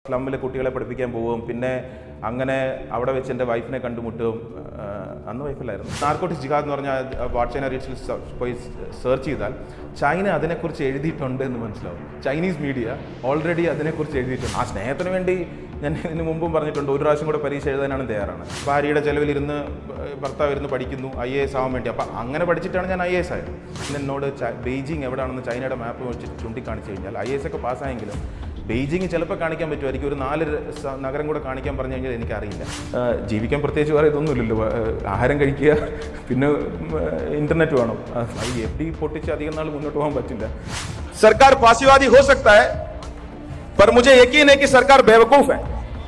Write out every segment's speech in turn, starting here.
സ്ലമ്മിൽ കുട്ടികളെ പഠിപ്പിക്കാൻ പോവും പിന്നെ അങ്ങനെ അവിടെ വെച്ച് എൻ്റെ വൈഫിനെ കണ്ടുമുട്ടും ആ, അന്ന് വൈഫിലായിരുന്നു നാർക്കോട്ടിക്സ് ജിഹാദ് എന്ന് പറഞ്ഞാൽ വാട്ട്സൈന റീച്ചിൽ പോയി സെർച്ച് ചെയ്താൽ ചൈന അതിനെക്കുറിച്ച് എഴുതിയിട്ടുണ്ട് എന്ന് മനസ്സിലാവും ചൈനീസ് മീഡിയ ഓൾറെഡി അതിനെക്കുറിച്ച് എഴുതിയിട്ടുണ്ട് ആ സ്നേഹത്തിന് വേണ്ടി ഞാൻ ഇതിന് മുമ്പും പറഞ്ഞിട്ടുണ്ട് ഒരു പ്രാവശ്യം കൂടെ പരീക്ഷ എഴുതാനാണ് തയ്യാറാണ് ഭാര്യയുടെ ചെലവിലിരുന്ന് ഭർത്താവ് ഇരുന്ന് പഠിക്കുന്നു ഐ എ എസ് ആവാൻ വേണ്ടി അപ്പം അങ്ങനെ പഠിച്ചിട്ടാണ് ഞാൻ ഐ എ എസ് ആയത് ഇന്ന് എന്നോട് ച- ബെയ്ജിങ് എവിടെയാണെന്ന് ചൈനയുടെ മാപ്പ് വെച്ചിട്ട് ചൂണ്ടിക്കാണിച്ചു കഴിഞ്ഞാൽ ഐ എസ് ഒക്കെ പാസ്സായെങ്കിലും ബെയ്ജിങ് ചിലപ്പോൾ കാണിക്കാൻ പറ്റുമായിരിക്കും ഒരു നാല് ര- സ- നഗരം കൂടെ കാണിക്കാൻ പറഞ്ഞു കഴിഞ്ഞാൽ എനിക്കറിയില്ല ആ, ജീവിക്കാൻ പ്രത്യേകിച്ച് വേറെ ഇതൊന്നുമില്ലല്ലോ ആ, ആഹാരം കഴിക്കുക പിന്നെ ഇൻ്റർനെറ്റ് വേണം ആ, ഈ എഫ് ഡി പൊട്ടിച്ച് അധികം നാൾ മുന്നോട്ട് പോകാൻ പറ്റില്ല सरकार फांसीवादी हो सकता है पर मुझे यकीन है कि सरकार बेवकूफ है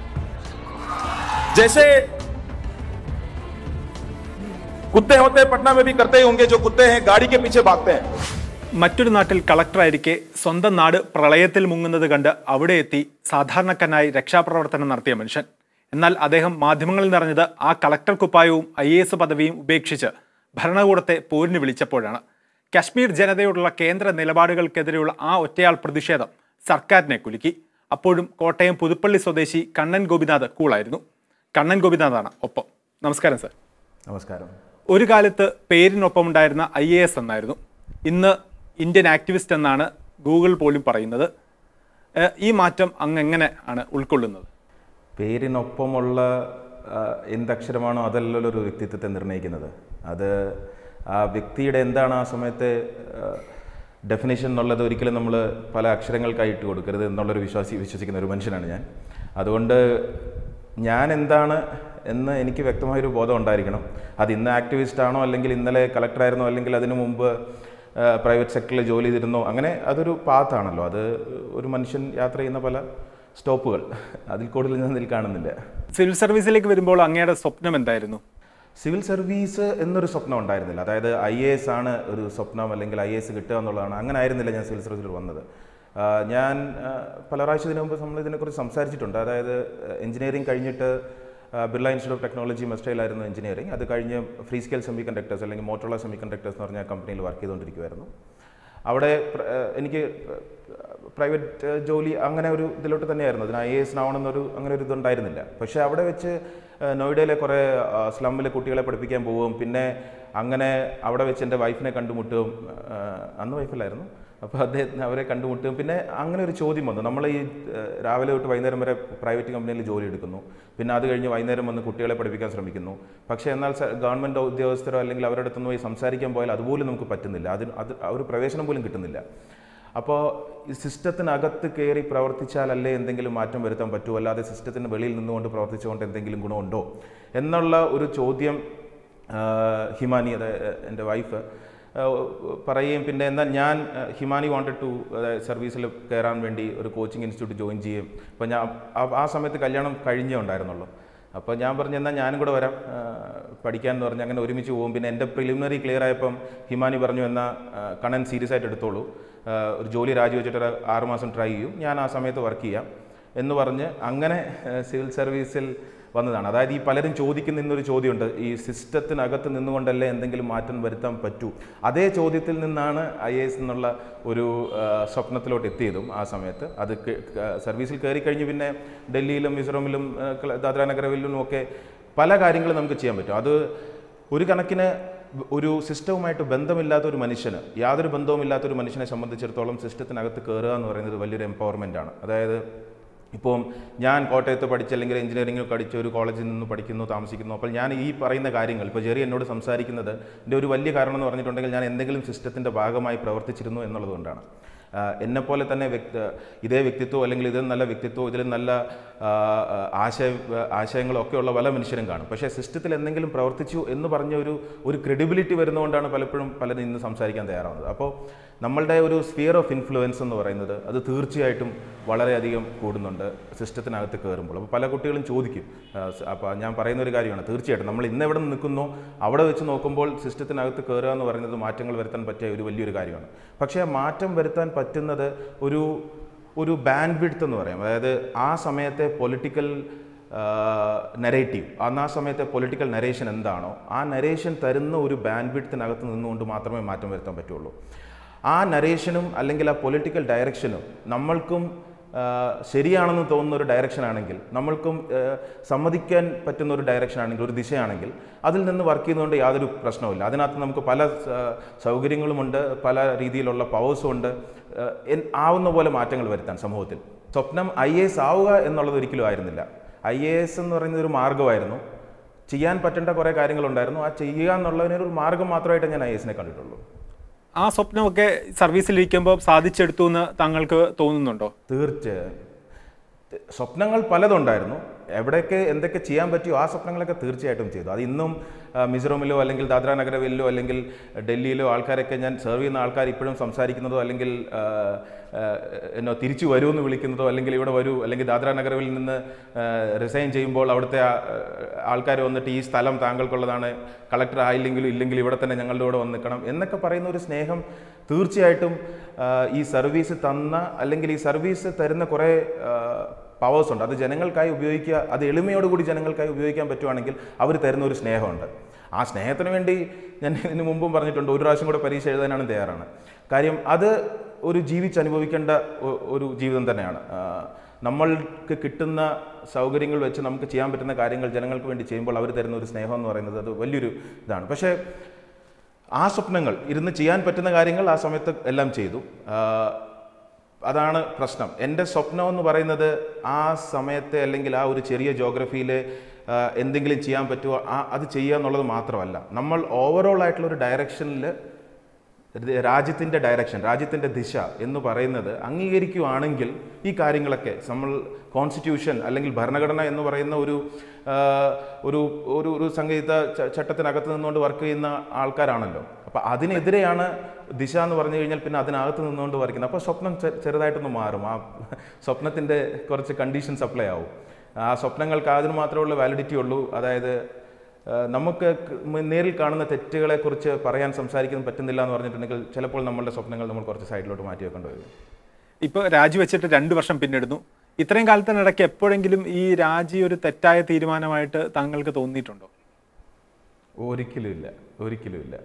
जैसे कुत्ते होते हैं पटना में भी करते ही होंगे जो कुत्ते हैं गाड़ी के पीछे भागते हैं മറ്റൊരു നാട്ടിൽ കളക്ടറായിരിക്കെ സ്വന്തം നാട് പ്രളയത്തിൽ മുങ്ങുന്നത് കണ്ട് അവിടെ എത്തി സാധാരണക്കാരനായി രക്ഷാപ്രവർത്തനം നടത്തിയ മനുഷ്യൻ എന്നാൽ അദ്ദേഹം മാധ്യമങ്ങളിൽ നിറഞ്ഞത് ആ കളക്ടർ കുപ്പായവും ഐ എ എസ് പദവിയും ഉപേക്ഷിച്ച് ഭരണകൂടത്തെ പോരിന് വിളിച്ചപ്പോഴാണ് കശ്മീർ ജനതയോടുള്ള കേന്ദ്ര നിലപാടുകൾക്കെതിരെയുള്ള ആ ഒറ്റയാൾ പ്രതിഷേധം സർക്കാരിനെ കുലുക്കി അപ്പോഴും കോട്ടയം പുതുപ്പള്ളി സ്വദേശി കണ്ണൻ ഗോപിനാഥ് കൂളായിരുന്നു കണ്ണൻ ഗോപിനാഥാണ് ഒപ്പം നമസ്കാരം സർ നമസ്കാരം ഒരു കാലത്ത് പേരിനൊപ്പമുണ്ടായിരുന്ന ഐ എ എസ് എന്നായിരുന്നു ഇന്ന് ഇന്ത്യൻ ആക്ടിവിസ്റ്റ് എന്നാണ് ഗൂഗിൾ പോലും പറയുന്നത് ഏഹ് ഈ മാറ്റം അങ്ങ് എങ്ങനെ ആണ് ഉൾക്കൊള്ളുന്നത് പേരിനൊപ്പമുള്ള ആ, എന്തക്ഷരമാണോ അതല്ലല്ലോ ഒരു വ്യക്തിത്വത്തെ നിർണ്ണയിക്കുന്നത് അത് ആ വ്യക്തിയുടെ എന്താണ് ആ സമയത്തെ ഡെഫിനേഷൻ എന്നുള്ളത് ഒരിക്കലും നമ്മൾ പല അക്ഷരങ്ങൾക്കായി ഇട്ട് കൊടുക്കരുത് എന്നുള്ളൊരു വിശ്വാസി വിശ്വസിക്കുന്ന ഒരു മനുഷ്യനാണ് ഞാൻ അതുകൊണ്ട് ഞാൻ എന്താണ് എന്ന് എനിക്ക് വ്യക്തമായൊരു ബോധം ഉണ്ടായിരിക്കണം അത് ഇന്ന് ആക്ടിവിസ്റ്റ് ആണോ അല്ലെങ്കിൽ ഇന്നലെ കളക്ടറായിരുന്നോ അല്ലെങ്കിൽ അതിനു മുമ്പ് പ്രൈവറ്റ് സെക്ടറിൽ ജോലി ചെയ്തിരുന്നോ അങ്ങനെ അതൊരു പാത്താണല്ലോ അത് ഒരു മനുഷ്യൻ യാത്ര ചെയ്യുന്ന പല സ്റ്റോപ്പുകൾ അതിൽ കൂടുതൽ ഞാൻ ഇതിൽ കാണുന്നില്ല സിവിൽ സർവീസിലേക്ക് വരുമ്പോൾ അങ്ങയുടെ സ്വപ്നം എന്തായിരുന്നു സിവിൽ സർവീസ് എന്നൊരു സ്വപ്നം ഉണ്ടായിരുന്നില്ല അതായത് ഐ എ എസ് ആണ് ഒരു സ്വപ്നം അല്ലെങ്കിൽ ഐ എ എസ് കിട്ടുക എന്നുള്ളതാണ് അങ്ങനെ ആയിരുന്നില്ല ഞാൻ സിവിൽ സർവീസിൽ വന്നത് ആ, ഞാൻ ആ, പല പ്രാവശ്യം ഇതിനു മുമ്പ് നമ്മൾ ഇതിനെക്കുറിച്ച് സംസാരിച്ചിട്ടുണ്ട് അതായത് എഞ്ചിനീയറിംഗ് കഴിഞ്ഞിട്ട് ആ, ബിർള ഇൻസ്റ്റിറ്റ്യൂട്ട് ഓഫ് ടെക്നോളജി മെസ്റ്റയിലായിരുന്നു എഞ്ചിനീയറിംഗ് അത് കഴിഞ്ഞ് ഫ്രീ സ്കെയിൽ സെമി കണ്ടക്ടേഴ്സ് അല്ലെങ്കിൽ മോട്ടോള സെമി കണ്ടക്ടേഴ്സ് എന്ന് പറഞ്ഞ കമ്പനിയിൽ വർക്ക് ചെയ്തുകൊണ്ടിരിക്കുമായിരുന്നു അവിടെ പ്ര- ആ, എനിക്ക് പ്രൈവറ്റ് ജോലി അങ്ങനെ ഒരു ഇതിലോട്ട് തന്നെയായിരുന്നു അതിന് ഐ എ എസ് ആവണമെന്നൊരു അങ്ങനെ ഒരു ഇതുണ്ടായിരുന്നില്ല പക്ഷേ അവിടെ വെച്ച് ആ, നോയിഡയിലെ കുറേ സ്ലമ്മിൽ കുട്ടികളെ പഠിപ്പിക്കാൻ പോവും പിന്നെ അങ്ങനെ അവിടെ വെച്ച് എൻ്റെ വൈഫിനെ കണ്ടുമുട്ടും ആ, അന്ന് വൈഫല്ലായിരുന്നു അപ്പോൾ അദ്ദേഹത്തിന് അവരെ കണ്ടുമുട്ടും പിന്നെ അങ്ങനെ ഒരു ചോദ്യം വന്നു നമ്മൾ ഈ ആ, രാവിലെ തൊട്ട് വൈകുന്നേരം വരെ പ്രൈവറ്റ് കമ്പനിയിൽ ജോലി എടുക്കുന്നു പിന്നെ അത് കഴിഞ്ഞ് വൈകുന്നേരം വന്ന് കുട്ടികളെ പഠിപ്പിക്കാൻ ശ്രമിക്കുന്നു പക്ഷേ എന്നാൽ സ- ഗവൺമെൻറ് ഉദ്യോഗസ്ഥരോ അല്ലെങ്കിൽ അവരുടെ അടുത്തുനിന്ന് പോയി സംസാരിക്കാൻ പോയാൽ അതുപോലും നമുക്ക് പറ്റുന്നില്ല അതിന് അത് ആ ഒരു പ്രവേശനം പോലും കിട്ടുന്നില്ല അപ്പോൾ ഈ സിസ്റ്റത്തിനകത്ത് കയറി പ്രവർത്തിച്ചാലല്ലേ എന്തെങ്കിലും മാറ്റം വരുത്താൻ പറ്റൂ അല്ലാതെ സിസ്റ്റത്തിന് വെളിയിൽ നിന്നുകൊണ്ട് പ്രവർത്തിച്ചുകൊണ്ട് എന്തെങ്കിലും ഗുണമുണ്ടോ എന്നുള്ള ഒരു ചോദ്യം ആ, ഹിമാനി അതായത് എൻ്റെ വൈഫ് പറയുകയും പിന്നെ എന്നാൽ ഞാൻ ആ, ഹിമാനി വാണ്ടഡ് ടു സർവീസിൽ കയറാൻ വേണ്ടി ഒരു കോച്ചിങ് ഇൻസ്റ്റിറ്റ്യൂട്ട് ജോയിൻ ചെയ്യും അപ്പോൾ ഞാൻ ആ- ആ സമയത്ത് കല്യാണം കഴിഞ്ഞേ ഉണ്ടായിരുന്നുള്ളൂ അപ്പോൾ ഞാൻ പറഞ്ഞു എന്നാൽ ഞാനും കൂടെ വരാം ആ, പഠിക്കാൻ എന്ന് പറഞ്ഞ് അങ്ങനെ ഒരുമിച്ച് പോകും പിന്നെ എൻ്റെ പ്രിലിമിനറി ക്ലിയർ ആയപ്പം ഹിമാനി പറഞ്ഞു എന്നാൽ ആ, കണ്ണൻ സീരിയസ് ആയിട്ട് എടുത്തോളൂ ആ, ഒരു ജോലി രാജിവെച്ചിട്ട് ഒരു ആറുമാസം ട്രൈ ചെയ്യും ഞാൻ ആ സമയത്ത് വർക്ക് ചെയ്യാം എന്ന് പറഞ്ഞ് അങ്ങനെ ആ, സിവിൽ സർവീസിൽ വന്നതാണ് അതായത് ഈ പലരും ചോദിക്കുന്ന ഇന്നൊരു ചോദ്യമുണ്ട് ഈ സിസ്റ്റത്തിനകത്ത് നിന്നുകൊണ്ടല്ലേ എന്തെങ്കിലും മാറ്റം വരുത്താൻ പറ്റൂ അതേ ചോദ്യത്തിൽ നിന്നാണ് ഐ എ എസ് എന്നുള്ള ഒരു ആ, സ്വപ്നത്തിലോട്ട് എത്തിയതും ആ സമയത്ത് അത് ക- ക- സർവീസിൽ കയറി കഴിഞ്ഞ് പിന്നെ ഡൽഹിയിലും മിസോറമിലും ആ, ക്ല- ദാദ്ര നഗരവിലും ഒക്കെ പല കാര്യങ്ങളും നമുക്ക് ചെയ്യാൻ പറ്റും അത് ഒരു കണക്കിന് ഒരു സിസ്റ്റവുമായിട്ട് ബന്ധമില്ലാത്ത ഒരു മനുഷ്യന് യാതൊരു ബന്ധവുമില്ലാത്ത ഒരു മനുഷ്യനെ സംബന്ധിച്ചിടത്തോളം സിസ്റ്റത്തിനകത്ത് കയറുക എന്ന് പറയുന്നത് വലിയൊരു എംപവർമെൻ്റ് ആണ് അതായത് ഇപ്പം ഞാൻ കോട്ടയത്ത് പഠിച്ച അല്ലെങ്കിൽ എഞ്ചിനീയറിംഗ് പഠിച്ച ഒരു കോളേജിൽ നിന്ന് പഠിക്കുന്നു താമസിക്കുന്നു അപ്പോൾ ഞാൻ ഈ പറയുന്ന കാര്യങ്ങൾ ഇപ്പോൾ ജെറി എന്നോട് സംസാരിക്കുന്നത് എൻ്റെ ഒരു വലിയ കാരണം എന്ന് പറഞ്ഞിട്ടുണ്ടെങ്കിൽ ഞാൻ എന്തെങ്കിലും സിസ്റ്റത്തിൻ്റെ ഭാഗമായി പ്രവർത്തിച്ചിരുന്നു എന്നുള്ളതുകൊണ്ടാണ് ആ, എന്നെപ്പോലെ തന്നെ വ്യക്തി ഇതേ വ്യക്തിത്വം അല്ലെങ്കിൽ ഇതിലും നല്ല വ്യക്തിത്വം ഇതിലും നല്ല ആ, ആ, ആശയ ആശയങ്ങളും ഒക്കെ ഉള്ള പല മനുഷ്യരും കാണും പക്ഷേ സിസ്റ്റത്തിൽ എന്തെങ്കിലും പ്രവർത്തിച്ചു എന്ന് പറഞ്ഞ ഒരു ഒരു ക്രെഡിബിലിറ്റി വരുന്നതുകൊണ്ടാണ് പലപ്പോഴും പലരും ഇന്ന് സംസാരിക്കാൻ തയ്യാറാവുന്നത് അപ്പോൾ നമ്മളുടെ ഒരു സ്ഫിയർ ഓഫ് ഇൻഫ്ലുവൻസ് എന്ന് പറയുന്നത് അത് തീർച്ചയായിട്ടും വളരെയധികം കൂടുന്നുണ്ട് സിസ്റ്റത്തിനകത്ത് കയറുമ്പോൾ അപ്പോൾ പല കുട്ടികളും ചോദിക്കും അപ്പോൾ ഞാൻ പറയുന്ന ഒരു കാര്യമാണ് തീർച്ചയായിട്ടും നമ്മൾ ഇന്ന് എവിടെ നിൽക്കുന്നോ അവിടെ വെച്ച് നോക്കുമ്പോൾ സിസ്റ്റത്തിനകത്ത് കയറുക എന്ന് പറയുന്നത് മാറ്റങ്ങൾ വരുത്താൻ പറ്റിയ ഒരു വലിയൊരു കാര്യമാണ് പക്ഷേ ആ മാറ്റം വരുത്താൻ പറ്റുന്നത് ഒരു ഒരു ബാൻഡ് വിഡ്ത്ത് എന്ന് പറയാം അതായത് ആ സമയത്തെ പൊളിറ്റിക്കൽ നരേറ്റീവ് അന്ന് ആ സമയത്തെ പൊളിറ്റിക്കൽ നരേഷൻ എന്താണോ ആ നരേഷൻ തരുന്ന ഒരു ബാൻഡ് വിഡ്ത്തിനകത്ത് നിന്നുകൊണ്ട് മാത്രമേ മാറ്റം വരുത്താൻ പറ്റുള്ളൂ ആ നരേഷനും അല്ലെങ്കിൽ ആ പൊളിറ്റിക്കൽ ഡയറക്ഷനും നമ്മൾക്കും ആ, ശരിയാണെന്ന് തോന്നുന്ന ഒരു ഡയറക്ഷൻ ആണെങ്കിൽ നമ്മൾക്കും ആ, സമ്മതിക്കാൻ പറ്റുന്ന ഒരു ഡയറക്ഷൻ ആണെങ്കിൽ ഒരു ദിശയാണെങ്കിൽ അതിൽ നിന്ന് വർക്ക് ചെയ്യുന്നതുകൊണ്ട് യാതൊരു പ്രശ്നവുമില്ല അതിനകത്ത് നമുക്ക് പല ആ, സൗകര്യങ്ങളുമുണ്ട് പല രീതിയിലുള്ള പവേഴ്സും ഉണ്ട് ആ, എൻ- ആവുന്ന പോലെ മാറ്റങ്ങൾ വരുത്താൻ സമൂഹത്തിൽ സ്വപ്നം ഐ എ എസ് ആവുക എന്നുള്ളത് ഒരിക്കലും ആയിരുന്നില്ല ഐ എ എസ് എന്ന് പറയുന്നത് ഒരു മാർഗ്ഗമായിരുന്നു ചെയ്യാൻ പറ്റേണ്ട കുറേ കാര്യങ്ങളുണ്ടായിരുന്നു ആ ചെയ്യുക എന്നുള്ളതിനൊരു മാർഗ്ഗം മാത്രമായിട്ട് ഞാൻ ഐ എസിനെ കണ്ടിട്ടുള്ളൂ ആ സ്വപ്നമൊക്കെ സർവീസിലിരിക്കുമ്പോൾ സാധിച്ചെടുത്തു എന്ന് താങ്കൾക്ക് തോന്നുന്നുണ്ടോ തീർച്ചയായും സ്വപ്നങ്ങൾ പലതുണ്ടായിരുന്നു എവിടെയൊക്കെ എന്തൊക്കെ ചെയ്യാൻ പറ്റിയോ ആ സ്വപ്നങ്ങളൊക്കെ തീർച്ചയായിട്ടും ചെയ്തു അത് ഇന്നും ആ, മിസോറമിലോ അല്ലെങ്കിൽ ദാദ്ര നഗരവിലോ അല്ലെങ്കിൽ ഡൽഹിയിലോ ആൾക്കാരൊക്കെ ഞാൻ സെർവ് ചെയ്യുന്ന ആൾക്കാർ ഇപ്പോഴും സംസാരിക്കുന്നതോ അല്ലെങ്കിൽ ആ, ആ, എന്നോ തിരിച്ചു വരൂ എന്ന് വിളിക്കുന്നതോ അല്ലെങ്കിൽ ഇവിടെ വരൂ അല്ലെങ്കിൽ ദാദ്ര നഗരവിൽ നിന്ന് റിസൈൻ ചെയ്യുമ്പോൾ അവിടുത്തെ ആൾക്കാർ വന്നിട്ട് ഈ സ്ഥലം താങ്കൾക്കുള്ളതാണ് കളക്ടർ ആയില്ലെങ്കിലും ഇല്ലെങ്കിൽ ഇവിടെ തന്നെ ഞങ്ങളുടെ കൂടെ വന്ന് നിൽക്കണം എന്നൊക്കെ പറയുന്ന ഒരു സ്നേഹം തീർച്ചയായിട്ടും ആ, ഈ സർവീസ് തന്ന അല്ലെങ്കിൽ ഈ സർവീസ് തരുന്ന കുറേ പവേഴ്സ് ഉണ്ട് അത് ജനങ്ങൾക്കായി ഉപയോഗിക്കുക അത് എളിമയോടുകൂടി ജനങ്ങൾക്കായി ഉപയോഗിക്കാൻ പറ്റുവാണെങ്കിൽ അവർ തരുന്ന ഒരു സ്നേഹമുണ്ട് ആ സ്നേഹത്തിന് വേണ്ടി ഞാൻ ഇതിന് മുമ്പും പറഞ്ഞിട്ടുണ്ട് ഒരു പ്രാവശ്യം കൂടെ പരീക്ഷ എഴുതാനാണ് തയ്യാറാണ് കാര്യം അത് ഒരു ജീവിച്ചനുഭവിക്കേണ്ട ഒ- ഒരു ജീവിതം തന്നെയാണ് ആ, നമ്മൾക്ക് കിട്ടുന്ന സൗകര്യങ്ങൾ വെച്ച് നമുക്ക് ചെയ്യാൻ പറ്റുന്ന കാര്യങ്ങൾ ജനങ്ങൾക്ക് വേണ്ടി ചെയ്യുമ്പോൾ അവർ തരുന്ന ഒരു സ്നേഹം എന്ന് പറയുന്നത് അത് വലിയൊരു ഇതാണ് പക്ഷേ ആ സ്വപ്നങ്ങൾ ഇരുന്ന് ചെയ്യാൻ പറ്റുന്ന കാര്യങ്ങൾ ആ സമയത്ത് എല്ലാം ചെയ്തു ആ, അതാണ് പ്രശ്നം എൻ്റെ സ്വപ്നം എന്ന് പറയുന്നത് ആ സമയത്തെ അല്ലെങ്കിൽ ആ ഒരു ചെറിയ ജോഗ്രഫിയിൽ എന്തെങ്കിലും ചെയ്യാൻ പറ്റുമോ ആ അത് ചെയ്യുക എന്നുള്ളത് മാത്രമല്ല നമ്മൾ ഓവറോൾ ആയിട്ടുള്ള ഒരു ഡയറക്ഷനിൽ രാജ്യത്തിൻ്റെ ഡയറക്ഷൻ രാജ്യത്തിൻ്റെ ദിശ എന്ന് പറയുന്നത് അംഗീകരിക്കുകയാണെങ്കിൽ ഈ കാര്യങ്ങളൊക്കെ നമ്മൾ കോൺസ്റ്റിറ്റ്യൂഷൻ അല്ലെങ്കിൽ ഭരണഘടന എന്ന് പറയുന്ന ഒരു ആ, ഒരു ഒരു ഒരു സംഗീത ച- ചട്ടത്തിനകത്ത് നിന്നുകൊണ്ട് വർക്ക് ചെയ്യുന്ന ആൾക്കാരാണല്ലോ അപ്പോൾ അതിനെതിരെയാണ് ദിശ എന്ന് പറഞ്ഞു കഴിഞ്ഞാൽ പിന്നെ അതിനകത്ത് നിന്നുകൊണ്ട് വർക്ക് ചെയ്യുന്നത് അപ്പോൾ സ്വപ്നം ചെ- ചെറുതായിട്ടൊന്ന് മാറും ആ സ്വപ്നത്തിൻ്റെ കുറച്ച് കണ്ടീഷൻസ് അപ്ലൈ ആവും ആ സ്വപ്നങ്ങൾക്ക് അതിന് മാത്രമുള്ള വാലിഡിറ്റി ഉള്ളൂ അതായത് ആ, നമുക്ക് ക- മ- നേരിൽ കാണുന്ന തെറ്റുകളെക്കുറിച്ച് പറയാൻ സംസാരിക്കാൻ പറ്റുന്നില്ല എന്ന് പറഞ്ഞിട്ടുണ്ടെങ്കിൽ ചിലപ്പോൾ നമ്മളുടെ സ്വപ്നങ്ങൾ നമ്മൾ കുറച്ച് സൈഡിലോട്ട് മാറ്റി വെക്കേണ്ടി വരും ഇപ്പോൾ രാജിവെച്ചിട്ട് രണ്ട് വർഷം പിന്നിടുന്നു ഇത്രയും കാലത്തിനിടയ്ക്ക് എപ്പോഴെങ്കിലും ഈ രാജി ഒരു തെറ്റായ തീരുമാനമായിട്ട് താങ്കൾക്ക് തോന്നിയിട്ടുണ്ടോ ഒരിക്കലും ഇല്ല ഒരിക്കലും ഇല്ല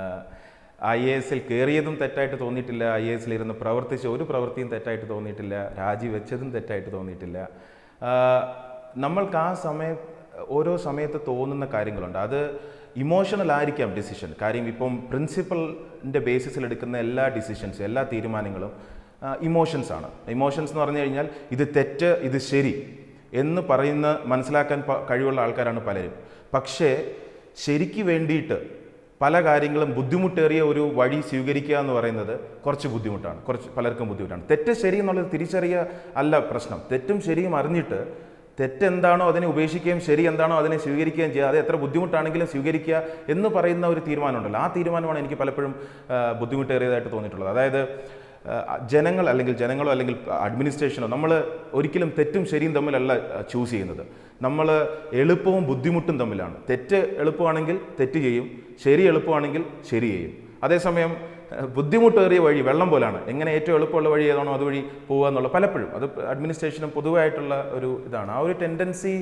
ഐ എ എസിൽ കയറിയതും തെറ്റായിട്ട് തോന്നിയിട്ടില്ല ഐ എ എസിൽ ഇരുന്ന് പ്രവർത്തിച്ച ഒരു പ്രവൃത്തിയും തെറ്റായിട്ട് തോന്നിയിട്ടില്ല രാജിവെച്ചതും തെറ്റായിട്ട് തോന്നിയിട്ടില്ല ആ, നമ്മൾക്ക് ആ സമയം ഓരോ സമയത്ത് തോന്നുന്ന കാര്യങ്ങളുണ്ട് അത് ഇമോഷണൽ ആയിരിക്കാം ഡിസിഷൻ കാര്യം ഇപ്പം പ്രിൻസിപ്പളിൻ്റെ ബേസിസിൽ എടുക്കുന്ന എല്ലാ ഡിസിഷൻസ് എല്ലാ തീരുമാനങ്ങളും ഇമോഷൻസ് ആണ് ഇമോഷൻസ് എന്ന് പറഞ്ഞു കഴിഞ്ഞാൽ ഇത് തെറ്റ് ഇത് ശരി എന്ന് പറയുന്ന മനസ്സിലാക്കാൻ പ- കഴിവുള്ള ആൾക്കാരാണ് പലരും പക്ഷേ ശരിക്ക് വേണ്ടിയിട്ട് പല കാര്യങ്ങളും ബുദ്ധിമുട്ടേറിയ ഒരു വഴി സ്വീകരിക്കുക എന്ന് പറയുന്നത് കുറച്ച് ബുദ്ധിമുട്ടാണ് കുറച്ച് പലർക്കും ബുദ്ധിമുട്ടാണ് തെറ്റ് ശരി എന്നുള്ളത് തിരിച്ചറിയുക അല്ല പ്രശ്നം തെറ്റും ശരിയും അറിഞ്ഞിട്ട് തെറ്റെന്താണോ അതിനെ ഉപേക്ഷിക്കുകയും ശരി എന്താണോ അതിനെ സ്വീകരിക്കുകയും ചെയ്യുക അത് എത്ര ബുദ്ധിമുട്ടാണെങ്കിലും സ്വീകരിക്കുക എന്ന് പറയുന്ന ഒരു തീരുമാനമുണ്ടല്ലോ ആ തീരുമാനമാണ് എനിക്ക് പലപ്പോഴും ആ, ബുദ്ധിമുട്ടേറിയതായിട്ട് തോന്നിയിട്ടുള്ളത് അതായത് ആ, ജനങ്ങൾ അല്ലെങ്കിൽ ജനങ്ങളോ അല്ലെങ്കിൽ അഡ്മിനിസ്ട്രേഷനോ നമ്മൾ ഒരിക്കലും തെറ്റും ശരിയും തമ്മിലല്ല ചൂസ് ചെയ്യുന്നത് നമ്മൾ എളുപ്പവും ബുദ്ധിമുട്ടും തമ്മിലാണ് തെറ്റ് എളുപ്പമാണെങ്കിൽ തെറ്റ് ചെയ്യും ശരി എളുപ്പമാണെങ്കിൽ ശരി ചെയ്യും അതേസമയം ആ, ബുദ്ധിമുട്ടേറിയ വഴി വെള്ളം പോലാണ് എങ്ങനെ ഏറ്റവും എളുപ്പമുള്ള വഴി ഏതാണോ അതുവഴി പോവുക എന്നുള്ള പലപ്പോഴും അത് അഡ്മിനിസ്ട്രേഷനും പൊതുവായിട്ടുള്ള ഒരു ഇതാണ് ആ ഒരു ടെൻഡൻസി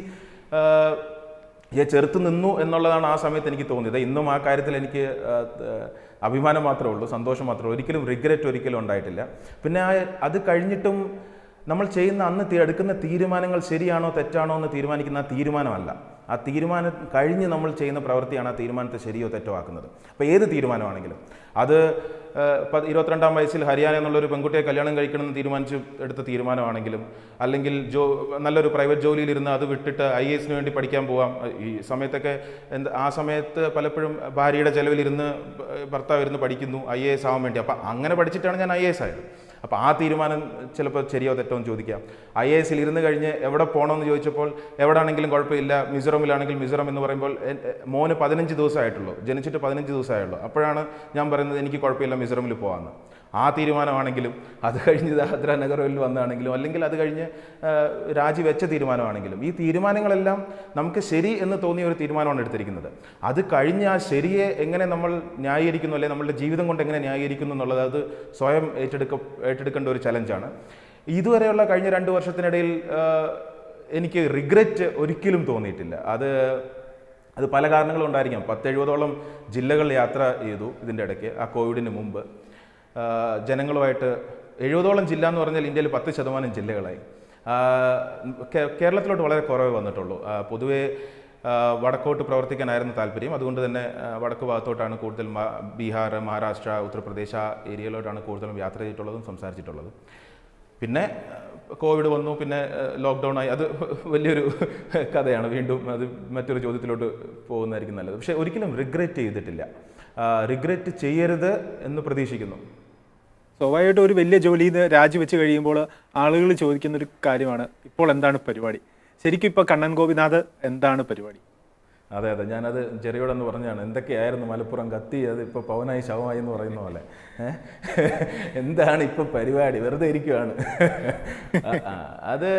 ഞാൻ ചെറുത്ത് നിന്നു എന്നുള്ളതാണ് ആ സമയത്ത് എനിക്ക് തോന്നിയത് ഇന്നും ആ കാര്യത്തിൽ എനിക്ക് ആ, ആ, അഭിമാനം മാത്രമേ ഉള്ളൂ സന്തോഷം മാത്രമേ ഉള്ളൂ ഒരിക്കലും റിഗ്രറ്റ് ഒരിക്കലും ഉണ്ടായിട്ടില്ല പിന്നെ ആ അത് കഴിഞ്ഞിട്ടും നമ്മൾ ചെയ്യുന്ന അന്ന് തി- എടുക്കുന്ന തീരുമാനങ്ങൾ ശരിയാണോ തെറ്റാണോ എന്ന് തീരുമാനിക്കുന്ന ആ തീരുമാനമല്ല ആ തീരുമാനം കഴിഞ്ഞ് നമ്മൾ ചെയ്യുന്ന പ്രവൃത്തിയാണ് ആ തീരുമാനത്തെ ശരിയോ തെറ്റോ ആക്കുന്നത് അപ്പോൾ ഏത് തീരുമാനമാണെങ്കിലും അത് ആ, പ- ഇരുപത്തിരണ്ടാം വയസ്സിൽ ഹരിയാന എന്നുള്ളൊരു പെൺകുട്ടിയെ കല്യാണം കഴിക്കണമെന്ന് തീരുമാനിച്ച് എടുത്ത തീരുമാനമാണെങ്കിലും അല്ലെങ്കിൽ ജോ നല്ലൊരു പ്രൈവറ്റ് ജോലിയിലിരുന്ന് അത് വിട്ടിട്ട് ഐ എസിന് വേണ്ടി പഠിക്കാൻ പോവാം ഈ സമയത്തൊക്കെ എന്ത് ആ സമയത്ത് പലപ്പോഴും ഭാര്യയുടെ ചെലവിലിരുന്ന് ഭർത്താവ് ഇരുന്ന് പഠിക്കുന്നു ഐ എ എസ് ആവാൻ വേണ്ടി അപ്പം അങ്ങനെ പഠിച്ചിട്ടാണ് ഞാൻ ഐ എ എസ് ആയത് അപ്പോൾ ആ തീരുമാനം ചിലപ്പോൾ ശരിയോ തെറ്റോ എന്ന് ചോദിക്കാം ഐ എ എസിൽ ഇരുന്ന് കഴിഞ്ഞ് എവിടെ പോകണമെന്ന് ചോദിച്ചപ്പോൾ എവിടെയാണെങ്കിലും കുഴപ്പമില്ല മിസോറമിലാണെങ്കിൽ മിസോറം എന്ന് പറയുമ്പോൾ എൻ- എ- മോന് പതിനഞ്ച് ദിവസമായിട്ടുള്ളൂ ജനിച്ചിട്ട് പതിനഞ്ച് ദിവസമായുള്ളൂ അപ്പോഴാണ് ഞാൻ പറയുന്നത് എനിക്ക് കുഴപ്പമില്ല മിസോറമിൽ പോകാമെന്ന് ആ തീരുമാനമാണെങ്കിലും അത് കഴിഞ്ഞ് ദാദ്ര നഗറിൽ വന്നാണെങ്കിലും അല്ലെങ്കിൽ അത് കഴിഞ്ഞ് ആ, രാജിവെച്ച തീരുമാനമാണെങ്കിലും ഈ തീരുമാനങ്ങളെല്ലാം നമുക്ക് ശരി എന്ന് തോന്നിയ ഒരു തീരുമാനമാണ് എടുത്തിരിക്കുന്നത് അത് കഴിഞ്ഞ് ആ ശരിയെ എങ്ങനെ നമ്മൾ ന്യായീകരിക്കുന്നു അല്ലെങ്കിൽ നമ്മളുടെ ജീവിതം കൊണ്ട് എങ്ങനെ ന്യായീകരിക്കുന്നു എന്നുള്ളത് അത് സ്വയം ഏറ്റെടുക്ക ഏറ്റെടുക്കേണ്ട ഒരു ചലഞ്ചാണ് ഇതുവരെയുള്ള കഴിഞ്ഞ രണ്ട് വർഷത്തിനിടയിൽ ആ, എനിക്ക് റിഗ്രറ്റ് ഒരിക്കലും തോന്നിയിട്ടില്ല അത് അത് പല കാരണങ്ങളും ഉണ്ടായിരിക്കാം പത്തെഴുപതോളം ജില്ലകൾ യാത്ര ചെയ്തു ഇതിൻ്റെ ഇടയ്ക്ക് ആ കോവിഡിന് മുമ്പ് ആ, ജനങ്ങളുമായിട്ട് എഴുപതോളം ജില്ല എന്ന് പറഞ്ഞാൽ ഇന്ത്യയിൽ പത്ത് ശതമാനം ജില്ലകളായി ആ, കേ- കേരളത്തിലോട്ട് വളരെ കുറവേ വന്നിട്ടുള്ളൂ ആ, പൊതുവേ ആ, വടക്കോട്ട് പ്രവർത്തിക്കാനായിരുന്നു താല്പര്യം അതുകൊണ്ട് തന്നെ ആ, വടക്ക് ഭാഗത്തോട്ടാണ് കൂടുതൽ മ- ബീഹാർ മഹാരാഷ്ട്ര ഉത്തർപ്രദേശ് ആ ഏരിയയിലോട്ടാണ് കൂടുതലും യാത്ര ചെയ്തിട്ടുള്ളതും സംസാരിച്ചിട്ടുള്ളതും പിന്നെ ആ, കോവിഡ് വന്നു പിന്നെ ലോക്ക്ഡൗൺ ആയി അത് വലിയൊരു കഥയാണ് വീണ്ടും അത് മറ്റൊരു ചോദ്യത്തിലോട്ട് പോകുന്നതായിരിക്കും നല്ലത് പക്ഷേ ഒരിക്കലും റിഗ്രറ്റ് ചെയ്തിട്ടില്ല റിഗ്രറ്റ് ചെയ്യരുത് എന്ന് പ്രതീക്ഷിക്കുന്നു സ്വാഭാവികമായിട്ടും ഒരു വലിയ ജോലിയിൽ നിന്ന് രാജിവെച്ച് കഴിയുമ്പോൾ ആളുകൾ ചോദിക്കുന്ന ഒരു കാര്യമാണ് ഇപ്പോൾ എന്താണ് പരിപാടി ശരിക്കും ഇപ്പോൾ കണ്ണൻ ഗോപിനാഥ് എന്താണ് പരിപാടി അതെ അതെ ഞാനത് ചെറിയോടെന്ന് പറഞ്ഞാണ് എന്തൊക്കെയായിരുന്നു മലപ്പുറം കത്തി അത് ഇപ്പോൾ പവനായി ശവമായി എന്ന് പറയുന്ന പോലെ ഏ? എന്താണ് ഇപ്പോൾ പരിപാടി വെറുതെ ഇരിക്കുവാണ് ആ, ആ, അത്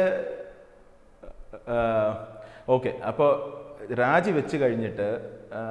ഓക്കെ അപ്പോൾ രാജി വെച്ച് കഴിഞ്ഞിട്ട് ആ,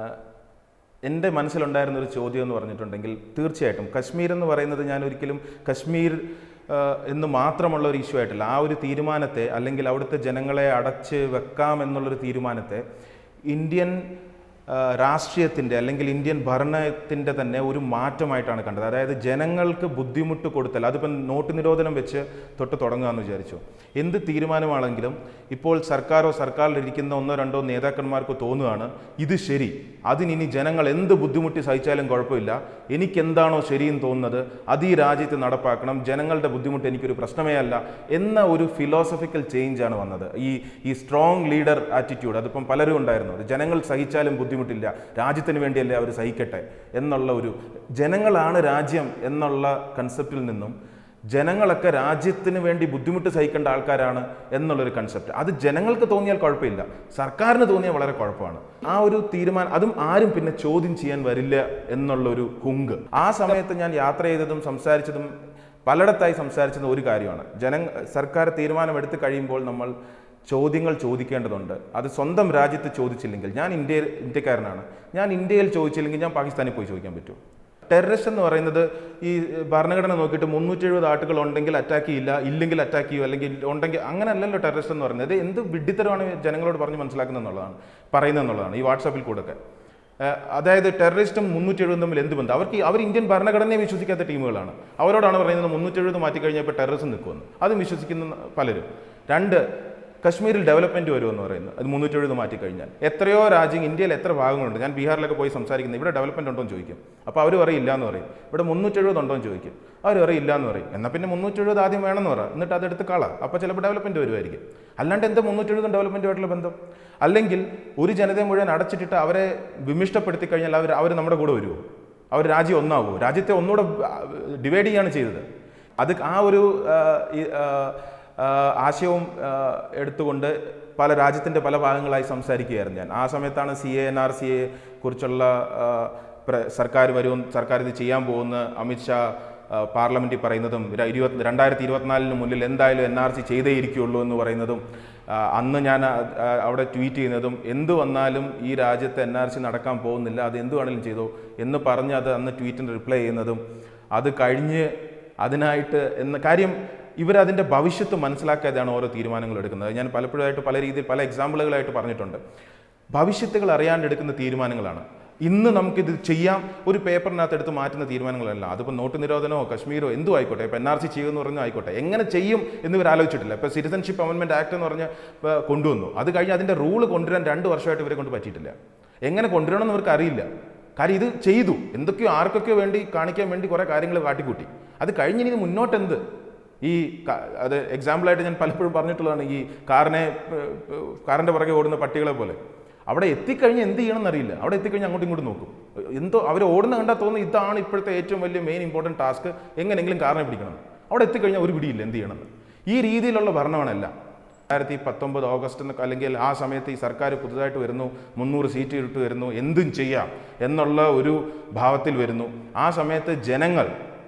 എൻ്റെ മനസ്സിലുണ്ടായിരുന്ന ഒരു ചോദ്യം എന്ന് പറഞ്ഞിട്ടുണ്ടെങ്കിൽ തീർച്ചയായിട്ടും കശ്മീർ എന്ന് പറയുന്നത് ഞാൻ ഒരിക്കലും കശ്മീർ ആ, എന്ന് മാത്രമുള്ള ഒരു ഇഷ്യൂ ആയിട്ടില്ല ആ ഒരു തീരുമാനത്തെ അല്ലെങ്കിൽ അവിടുത്തെ ജനങ്ങളെ അടച്ച് വെക്കാം എന്നുള്ളൊരു തീരുമാനത്തെ ഇന്ത്യൻ ആ, രാഷ്ട്രീയത്തിൻ്റെ അല്ലെങ്കിൽ ഇന്ത്യൻ ഭരണത്തിൻ്റെ തന്നെ ഒരു മാറ്റമായിട്ടാണ് കണ്ടത് അതായത് ജനങ്ങൾക്ക് ബുദ്ധിമുട്ട് കൊടുത്തൽ അതിപ്പം നോട്ട് നിരോധനം വെച്ച് തൊട്ട് തുടങ്ങുകയെന്ന് വിചാരിച്ചു എന്ത് തീരുമാനമാണെങ്കിലും ഇപ്പോൾ സർക്കാരോ സർക്കാരിലിരിക്കുന്ന ഒന്നോ രണ്ടോ നേതാക്കന്മാർക്ക് തോന്നുകയാണ് ഇത് ശരി അതിനിനി ജനങ്ങൾ എന്ത് ബുദ്ധിമുട്ടി സഹിച്ചാലും കുഴപ്പമില്ല എനിക്കെന്താണോ ശരിയെന്ന് തോന്നുന്നത് അത് ഈ രാജ്യത്ത് നടപ്പാക്കണം ജനങ്ങളുടെ ബുദ്ധിമുട്ട് എനിക്കൊരു പ്രശ്നമേ അല്ല എന്ന ഒരു ഫിലോസഫിക്കൽ ചേഞ്ചാണ് വന്നത് ഈ ഈ സ്ട്രോങ് ലീഡർ ആറ്റിറ്റ്യൂഡ് അതിപ്പം പലരും ഉണ്ടായിരുന്നു അത് ജനങ്ങൾ സഹിച്ചാലും ബുദ്ധിമുട്ടില്ല രാജ്യത്തിന് വേണ്ടിയല്ലേ അവർ സഹിക്കട്ടെ എന്നുള്ള ഒരു ജനങ്ങളാണ് രാജ്യം എന്നുള്ള കൺസെപ്റ്റിൽ നിന്നും ജനങ്ങളൊക്കെ രാജ്യത്തിന് വേണ്ടി ബുദ്ധിമുട്ട് സഹിക്കേണ്ട ആൾക്കാരാണ് എന്നുള്ളൊരു കൺസെപ്റ്റ് അത് ജനങ്ങൾക്ക് തോന്നിയാൽ കുഴപ്പമില്ല സർക്കാരിന് തോന്നിയാൽ വളരെ കുഴപ്പമാണ് ആ ഒരു തീരുമാനം അതും ആരും പിന്നെ ചോദ്യം ചെയ്യാൻ വരില്ല എന്നുള്ളൊരു ഹുങ്ക് ആ സമയത്ത് ഞാൻ യാത്ര ചെയ്തതും സംസാരിച്ചതും പലയിടത്തായി സംസാരിച്ചത് ഒരു കാര്യമാണ് ജന സർക്കാർ തീരുമാനമെടുത്ത് കഴിയുമ്പോൾ നമ്മൾ ചോദ്യങ്ങൾ ചോദിക്കേണ്ടതുണ്ട് അത് സ്വന്തം രാജ്യത്ത് ചോദിച്ചില്ലെങ്കിൽ ഞാൻ ഇന്ത്യ ഇന്ത്യക്കാരനാണ് ഞാൻ ഇന്ത്യയിൽ ചോദിച്ചില്ലെങ്കിൽ ഞാൻ പാകിസ്ഥാനിൽ പോയി ചോദിക്കാൻ പറ്റും ടെററിസ്റ്റ് എന്ന് പറയുന്നത് ഈ ഭരണഘടന നോക്കിയിട്ട് മുന്നൂറ്റി എഴുപത് ആട്ടുകൾ ഉണ്ടെങ്കിൽ അറ്റാക്ക് ചെയ്യില്ല ഇല്ലെങ്കിൽ അറ്റാക്ക് ചെയ്യും അല്ലെങ്കിൽ ഉണ്ടെങ്കിൽ അങ്ങനെയല്ലല്ലോ ടെററിസ്റ്റ് എന്ന് പറയുന്നത് ഇത് എന്ത് വിഡ്ഢിത്തരമാണ് ജനങ്ങളോട് പറഞ്ഞ് മനസ്സിലാക്കുന്നത് എന്നുള്ളതാണ് പറയുന്നത് എന്നുള്ളതാണ് ഈ വാട്സാപ്പിൽ കൂടെയൊക്കെ ഏഹ് അതായത് ടെററിസ്റ്റും മുന്നൂറ്റി എഴുപതും തമ്മിൽ എന്ത് ബന്ധം അവർക്ക് ഈ- അവർ ഇന്ത്യൻ ഭരണഘടനയെ വിശ്വസിക്കാത്ത ടീമുകളാണ് അവരോടാണ് പറയുന്നത് മുന്നൂറ്റി എഴുപത് മാറ്റി കഴിഞ്ഞപ്പോൾ ടെററിസം നിൽക്കുമെന്ന് അതും വിശ്വസിക്കുന്ന പലരും രണ്ട് കശ്മീരിൽ ഡെവലപ്മെന്റ് വരുമെന്ന് പറയുന്നത് അത് മുന്നൂറ്റി എഴുപത് മാറ്റി കഴിഞ്ഞാൽ എത്രയോ രാജ്യം ഇന്ത്യയിൽ എത്ര ഭാഗങ്ങളുണ്ട് ഞാൻ ബീഹാറിലൊക്കെ പോയി സംസാരിക്കുന്നത് ഇവിടെ ഡെവലപ്മെന്റ് ഉണ്ടോ എന്ന് ചോദിക്കും അപ്പോൾ അവർ പറയും ഇല്ല എന്ന് പറയും ഇവിടെ മുന്നൂറ്റി എഴുപത് ഉണ്ടോ എന്ന് ചോദിക്കും അവർ പറയും ഇല്ല എന്ന് പറയും എന്നാൽ പിന്നെ മുന്നൂറ്റി എഴുപത് ആദ്യം വേണമെന്ന് പറ എന്നിട്ട് അതെടുത്ത് കള അപ്പോൾ ചിലപ്പോൾ ഡെവലപ്മെന്റ് വരുമായിരിക്കും അല്ലാണ്ട് എന്താ മുന്നൂറ്റി എഴുപതും ഡെവലപ്മെന്റുമായിട്ടുള്ള ബന്ധം അല്ലെങ്കിൽ ഒരു ജനതയെ മുഴുവൻ അടച്ചിട്ടിട്ട് അവരെ വിമിഷ്ടപ്പെടുത്തി കഴിഞ്ഞാൽ അവർ അവർ നമ്മുടെ കൂടെ വരുമോ അവർ രാജ്യം ഒന്നാവുമോ രാജ്യത്തെ ഒന്നുകൂടെ ഡിവൈഡ് ചെയ്യാണ് ചെയ്തത് അത് ആ ഒരു ആ, ഈ, ആ, ആ, ആശയവും ആ, എടുത്തുകൊണ്ട് പല രാജ്യത്തിൻ്റെ പല ഭാഗങ്ങളായി സംസാരിക്കുകയായിരുന്നു ഞാൻ ആ സമയത്താണ് C A N R C A കുറിച്ചുള്ള ആ, പ്ര- സർക്കാർ വരും സർക്കാർ ഇത് ചെയ്യാൻ പോകുന്ന അമിത്ഷാ ആ, പാർലമെന്റിൽ പറയുന്നതും ര- ഇരുപത്തി രണ്ടായിരത്തി ഇരുപത്തിനാലിന് മുന്നിൽ എന്തായാലും എൻ ആർ സി ചെയ്തേ ഇരിക്കുകയുള്ളൂ എന്ന് പറയുന്നതും ആ, അന്ന് ഞാൻ ആ, ആ, അവിടെ ട്വീറ്റ് ചെയ്യുന്നതും എന്ത് വന്നാലും ഈ രാജ്യത്ത് എൻ ആർ സി നടക്കാൻ പോകുന്നില്ല അത് എന്ത് വേണമെങ്കിലും ചെയ്തോ എന്ന് പറഞ്ഞ് അത് അന്ന് ട്വീറ്റിന് റിപ്ലൈ ചെയ്യുന്നതും അത് കഴിഞ്ഞ് അതിനായിട്ട് എന്ന കാര്യം ഇവരതിൻ്റെ ഭവിഷ്യത്ത് മനസ്സിലാക്കാതെയാണ് ഓരോ തീരുമാനങ്ങൾ എടുക്കുന്നത് ഞാൻ പലപ്പോഴായിട്ട് പല രീതിയിൽ പല എക്സാമ്പിളുകളായിട്ട് പറഞ്ഞിട്ടുണ്ട് ഭവിഷ്യത്തുകൾ അറിയാണ്ട് എടുക്കുന്ന തീരുമാനങ്ങളാണ് ഇന്ന് നമുക്കിത് ചെയ്യാം ഒരു പേപ്പറിനകത്ത് എടുത്ത് മാറ്റുന്ന തീരുമാനങ്ങളല്ല അതിപ്പോൾ നോട്ട് നിരോധനമോ കശ്മീരോ എന്തും ആയിക്കോട്ടെ ഇപ്പോൾ എൻ ആർ സി ചെയ്യുമെന്ന് പറഞ്ഞാൽ ആയിക്കോട്ടെ എങ്ങനെ ചെയ്യും എന്ന് ഇവർ ആലോചിച്ചിട്ടില്ല ഇപ്പോൾ സിറ്റിസൺഷിപ്പ് അമെൻമെൻറ്റ് ആക്ട് എന്ന് പറഞ്ഞ് ഇപ്പൊ കൊണ്ടുവന്നു അത് കഴിഞ്ഞ് അതിൻ്റെ റൂൾ കൊണ്ടുവരാൻ രണ്ട് വർഷമായിട്ട് ഇവരെ കൊണ്ട് പറ്റിയിട്ടില്ല എങ്ങനെ കൊണ്ടുവരണമെന്ന് ഇവർക്ക് അറിയില്ല കാര്യം ഇത് ചെയ്തു എന്തൊക്കെയോ ആർക്കൊക്കെയോ വേണ്ടി കാണിക്കാൻ വേണ്ടി കുറേ കാര്യങ്ങൾ കാട്ടിക്കൂട്ടി അത് കഴിഞ്ഞ് ഇനി മുന്നോട്ട് എന്ത് ഈ ക- അത് എക്സാമ്പിളായിട്ട് ഞാൻ പലപ്പോഴും പറഞ്ഞിട്ടുള്ളതാണ് ഈ കാറിനെ ഏർ, ഏർ, കാറിൻ്റെ പുറകെ ഓടുന്ന പട്ടികളെ പോലെ അവിടെ എത്തിക്കഴിഞ്ഞ് എന്ത് ചെയ്യണം എന്നറിയില്ല അവിടെ എത്തിക്കഴിഞ്ഞ് അങ്ങോട്ടും ഇങ്ങോട്ടും നോക്കും എന്തോ അവർ ഓടുന്ന കണ്ടാൽ തോന്നുന്നു ഇതാണ് ഇപ്പോഴത്തെ ഏറ്റവും വലിയ മെയിൻ ഇമ്പോർട്ടൻറ്റ് ടാസ്ക് എങ്ങനെയെങ്കിലും കാറിനെ പിടിക്കണം അവിടെ എത്തിക്കഴിഞ്ഞാൽ ഒരു പിടിയില്ല എന്ത് ചെയ്യണമെന്ന് ഈ രീതിയിലുള്ള ഭരണമാണല്ല രണ്ടായിരത്തി പത്തൊമ്പത് ഓഗസ്റ്റ് എന്നൊക്കെ അല്ലെങ്കിൽ ആ സമയത്ത് ഈ സർക്കാർ പുതുതായിട്ട് വരുന്നു മുന്നൂറ് സീറ്റ് ഇട്ട് വരുന്നു എന്തും ചെയ്യാം എന്നുള്ള ഒരു ഭാവത്തിൽ വരുന്നു ആ സമയത്ത് ജനങ്ങൾ